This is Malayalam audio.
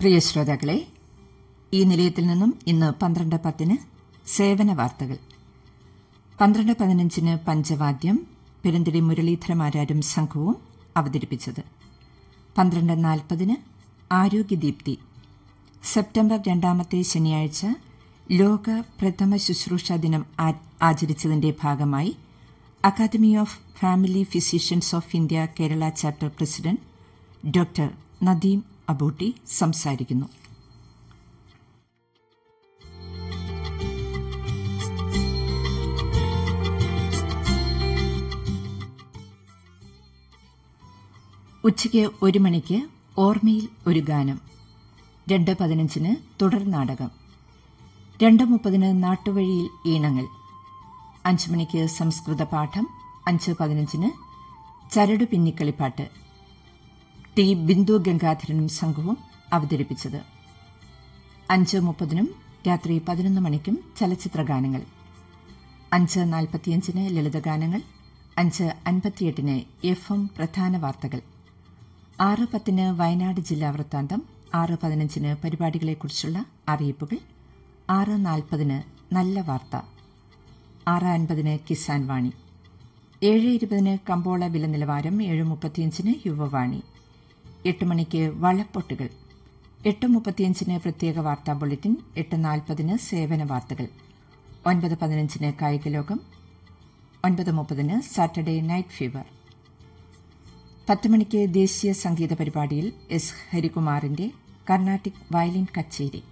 പ്രിയ ശ്രോതാക്കളെ ഈ നിലയത്തിൽ നിന്നും ഇന്ന് പന്ത്രണ്ട് പത്തിന് സേവന വാർത്തകൾ പന്ത്രണ്ട് പതിനഞ്ചിന് പഞ്ചവാദ്യം പെരുന്തിടി മുരളീധരമാരാരും സംഘവും അവതരിപ്പിച്ചത് പന്ത്രണ്ട് നാൽപ്പതിന് ആരോഗ്യദീപ്തി സെപ്റ്റംബർ രണ്ടാമത്തെ ശനിയാഴ്ച ലോക പ്രഥമ ശുശ്രൂഷ ദിനം ആചരിച്ചതിന്റെ ഭാഗമായി academy of family physicians of India Kerala chapter president doctor Nadeem Abootty സംസാരിക്കുന്നു ഉച്ചയ്ക്ക് ഒരു മണിക്ക് ഓർമ്മയിൽ ഒരു ഗാനം രണ്ട് പതിനഞ്ചിന് തുടർ നാടകം രണ്ട് മുപ്പതിന് നാട്ടുവഴിയിൽ ഈണങ്ങൾ അഞ്ച് മണിക്ക് സംസ്കൃത പാഠം അഞ്ച് പതിനഞ്ചിന് ചരടു പിന്നിക്കളിപ്പാട്ട് ടി ബിന്ദു ഗംഗാധരനും സംഘവും അവതരിപ്പിച്ചത് അഞ്ച് മുപ്പതിനും രാത്രി പതിനൊന്ന് മണിക്കും ചലച്ചിത്ര ഗാനങ്ങൾ അഞ്ച് നാൽപ്പത്തിയഞ്ചിന് ലളിതഗാനങ്ങൾ അഞ്ച് അൻപത്തിയെട്ടിന് എഫ് എം പ്രധാന വാർത്തകൾ ആറ് പത്തിന് വയനാട് ജില്ലാ വൃത്താന്തം ആറ് പതിനഞ്ചിന് പരിപാടികളെക്കുറിച്ചുള്ള അറിയിപ്പുകൾ ആറ് നാൽപ്പതിന് നല്ല വാർത്ത ആറ് അൻപതിന് കിസാൻ വാണി ഏഴ് ഇരുപതിന് കമ്പോള വില നിലവാരം ഏഴ് മുപ്പത്തിയഞ്ചിന് യുവവാണി എട്ട് മണിക്ക് വളപ്പൊട്ടുകൾ എട്ട് മുപ്പത്തിയഞ്ചിന് പ്രത്യേക വാർത്താ ബുള്ളറ്റിൻ എട്ട് നാൽപ്പതിന് സേവന വാർത്തകൾ ഒൻപത് പതിനഞ്ചിന് കായിക ലോകം ഒൻപത് മുപ്പതിന് സാറ്റർഡേ നൈറ്റ് ഫീവർ പത്ത് മണിക്ക് ദേശീയ സംഗീത പരിപാടിയിൽ എസ് ഹരികുമാറിന്റെ കർണാട്ടിക് വയലിൻ കച്ചേരി